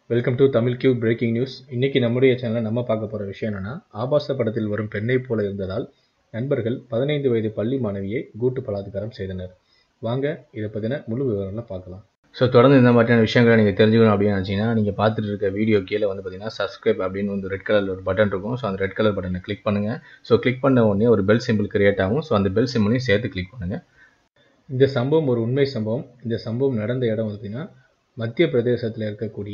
welcome to Tamil Q breaking news இன்னைக்கு நம்முடைய சேனலில் நம்ம பார்க்க போகிற விஷயம் என்னன்னா ஆபாச படத்தில் வரும் பெண்ணை போல இருந்ததால் நண்பர்கள் பதினைந்து வயது பள்ளி மாணவியை கூட்டு பலாத்காரம் செய்தனர் வாங்க இதை பற்றின முழு விவரங்களை பார்க்கலாம் ஸோ தொடர்ந்து இந்த மாதிரியான விஷயங்களை நீங்கள் தெரிஞ்சுக்கணும் அப்படின்னு நினச்சிங்கன்னா நீங்கள் பார்த்துட்டு இருக்க வீடியோ கீழே வந்து பார்த்தீங்கன்னா சப்ஸ்கிரைப் அப்படின்னு வந்து ரெட் கலரில் ஒரு பட்டன் இருக்கும் ஸோ அந்த ரெட் கலர் பட்டனை கிளிக் பண்ணுங்கள் ஸோ கிளிக் பண்ண உடனே ஒரு பெல் சிம்பிள் கிரியேட் ஆகும் ஸோ அந்த பெல் சிம்பிளையும் சேர்த்து கிளிக் பண்ணுங்கள் இந்த சம்பவம் ஒரு உண்மை சம்பவம் இந்த சம்பவம் நடந்த இடம் வந்து பார்த்தீங்கன்னா மத்திய பிரதேசத்தில் இருக்கக்கூடிய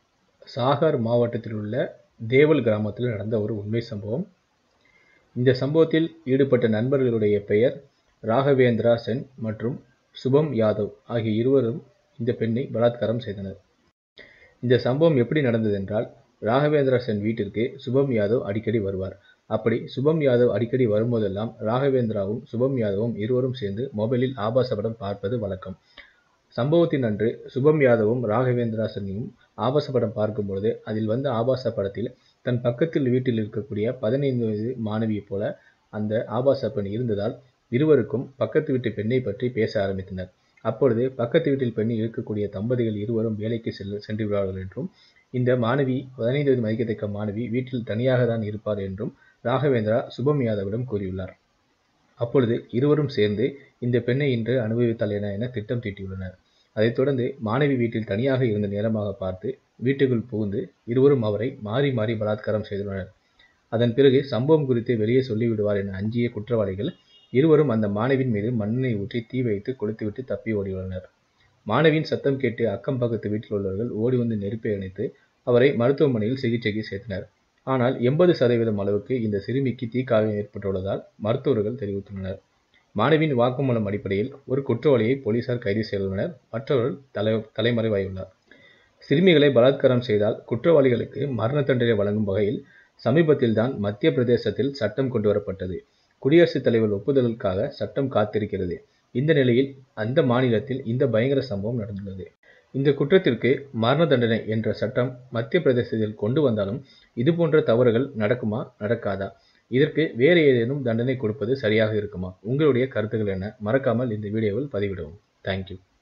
சாகர் மாவட்டத்தில் உள்ள தேவல் கிராமத்தில் நடந்த ஒரு உண்மை சம்பவம் இந்த சம்பவத்தில் ஈடுபட்ட நண்பர்களுடைய பெயர் ராகவேந்திரா சென் மற்றும் சுபம் யாதவ் ஆகிய இருவரும் இந்த பெண்ணை பலாத்காரம் செய்தனர் இந்த சம்பவம் எப்படி நடந்தது என்றால் ராகவேந்திரா சென் வீட்டிற்கு சுபம் யாதவ் அடிக்கடி வருவார் அப்படி சுபம் யாதவ் அடிக்கடி வரும்போதெல்லாம் ராகவேந்திராவும் சுபம் யாதவும் இருவரும் சேர்ந்து மொபைலில் ஆபாச படம் பார்ப்பது வழக்கம் சம்பவத்தின் அன்று சுபம் யாதவும் ராகவேந்திரா சென்னையும் ஆபாச படம் பார்க்கும் பொழுது அதில் வந்த ஆபாச படத்தில் தன் பக்கத்தில் வீட்டில் இருக்கக்கூடிய பதினைந்து வயது மாணவியைப் போல அந்த ஆபாச பெண் இருந்ததால் இருவருக்கும் பக்கத்து வீட்டு பெண்ணை பற்றி பேச ஆரம்பித்தனர் அப்பொழுது பக்கத்து வீட்டில் பெண் இருக்கக்கூடிய தம்பதிகள் இருவரும் வேலைக்கு செல்ல சென்று விடுவார்கள் என்றும் இந்த மாணவி பதினைந்து வயது மதிக்கத்தக்க மாணவி வீட்டில் தனியாக தான் இருப்பார் என்றும் ராகவேந்திரா சுபம் யாதவிடம் கூறியுள்ளார் அப்பொழுது இருவரும் சேர்ந்து இந்த பெண்ணை இன்று அனுபவித்தால் என என திட்டம் தீட்டியுள்ளனர் அதைத் தொடர்ந்து மாணவி வீட்டில் தனியாக இருந்த நேரமாக பார்த்து வீட்டுக்குள் புகுந்து இருவரும் அவரை மாறி மாறி பலாத்காரம் செய்துள்ளனர் அதன் பிறகு சம்பவம் குறித்து வெளியே சொல்லிவிடுவார் என அஞ்சிய குற்றவாளிகள் இருவரும் அந்த மாணவின் மீது மண்ணெண்ணெய் ஊற்றி தீ வைத்து கொளுத்துவிட்டு தப்பி ஓடியுள்ளனர் மாணவியின் சத்தம் கேட்டு அக்கம் பக்கத்து வீட்டில் உள்ளவர்கள் ஓடி வந்து நெருப்பை அணைத்து அவரை மருத்துவமனையில் சிகிச்சைக்கு சேர்த்தனர் ஆனால் எண்பது சதவீதம் அளவுக்கு இந்த சிறுமிக்கு தீக்காயம் ஏற்பட்டுள்ளதால் மருத்துவர்கள் தெரிவித்துள்ளனர் மாணவியின் வாக்குமூலம் அடிப்படையில் ஒரு குற்றவாளியை போலீசார் கைது செய்துள்ளனர் மற்றவர்கள் தலை தலைமறைவாயுள்ளார் சிறுமிகளை பலாத்காரம் செய்தால் குற்றவாளிகளுக்கு மரண தண்டனை வழங்கும் வகையில் சமீபத்தில் தான் மத்திய பிரதேசத்தில் சட்டம் கொண்டு வரப்பட்டது குடியரசுத் தலைவர் ஒப்புதலுக்காக சட்டம் காத்திருக்கிறது இந்த நிலையில் அந்த மாநிலத்தில் இந்த பயங்கர சம்பவம் நடந்துள்ளது இந்த குற்றத்திற்கு மரண தண்டனை என்ற சட்டம் மத்திய பிரதேசத்தில் கொண்டு வந்தாலும் இதுபோன்ற தவறுகள் நடக்குமா நடக்காதா இதற்கு வேறு ஏதேனும் தண்டனை கொடுப்பது சரியாக இருக்குமா உங்களுடைய கருத்துக்கள் என்ன மறக்காமல் இந்த வீடியோவில் பதிவிடவும் தேங்க்யூ